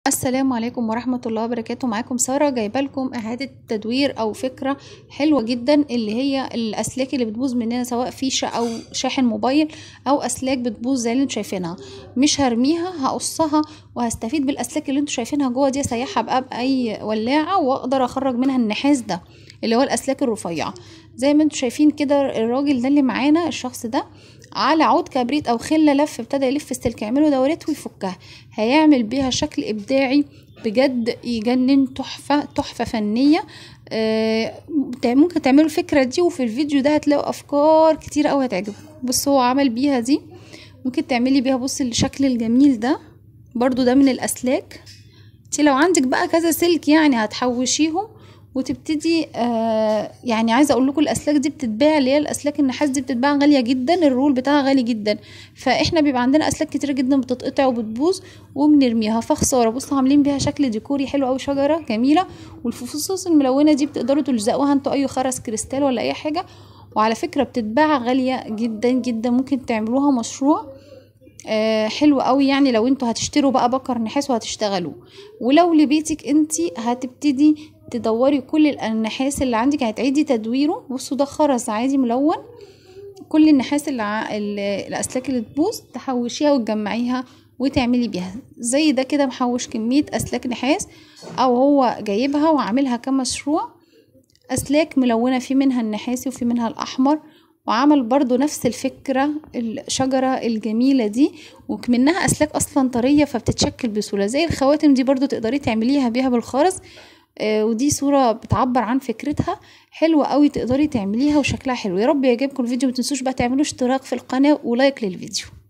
السلام عليكم ورحمة الله وبركاته معاكم سارة جايبة لكم إعادة تدوير أو فكرة حلوة جدا اللي هي الأسلاك اللي بتبوظ مننا سواء فيشة أو شاحن موبايل أو أسلاك بتبوظ زي اللي انتوا شايفينها مش هرميها هقصها وهستفيد بالأسلاك اللي انتوا شايفينها جوه دي أسيحها بقى بأي ولاعة وأقدر أخرج منها النحاس ده اللي هو الأسلاك الرفيعة زي ما انتوا شايفين كده الراجل ده اللي معانا الشخص ده على عود كبريت او خله لف ابتدى يلف السلك يعمله دورات ويفكها هيعمل بيها شكل ابداعي بجد يجنن تحفه تحفه فنيه آه ممكن تعملوا الفكره دي وفي الفيديو ده هتلاقوا افكار كتير قوي هتعجبكم بص هو عمل بيها دي ممكن تعملي بيها بص الشكل الجميل ده برضو ده من الاسلاك انت لو عندك بقى كذا سلك يعني هتحوشيهم وتبتدي آه يعني عايزه اقول لكم الاسلاك دي بتتباع اللي هي الاسلاك النحاس دي بتتباع غاليه جدا الرول بتاعها غالي جدا فاحنا بيبقى عندنا اسلاك كتير جدا بتتقطع وبتبوظ وبنرميها فخساره بصوا عاملين بيها شكل ديكوري حلو قوي شجره جميله والفصوص الملونه دي بتقدروا تلزقوها انتوا اي خرز كريستال ولا اي حاجه وعلى فكره بتتباع غاليه جدا جدا ممكن تعملوها مشروع آه حلو قوي يعني لو انتوا هتشتروا بقى بكر نحاس وهتشتغلوا ولو لبيتك انتي هتبتدي تدوري كل النحاس اللي عندك هتعيدي تدويره بصوا ده خرز عادي ملون كل النحاس اللي ع... الاسلاك اللي تبوظ تحوشيها وتجمعيها وتعملي بيها زي ده كده محوش كمية اسلاك نحاس او هو جايبها وعاملها كمشروع اسلاك ملونة في منها النحاسي وفي منها الاحمر وعمل برضو نفس الفكرة الشجرة الجميلة دي وكمنها أسلاك أصلا طرية فبتتشكل بسهولة زي الخواتم دي برضو تقدري تعمليها بيها بالخرز آه ودي صورة بتعبر عن فكرتها حلوة قوي تقدري تعمليها وشكلها حلو يا رب يعجبكم الفيديو متنسوش بقى تعملوا اشتراك في القناة ولايك للفيديو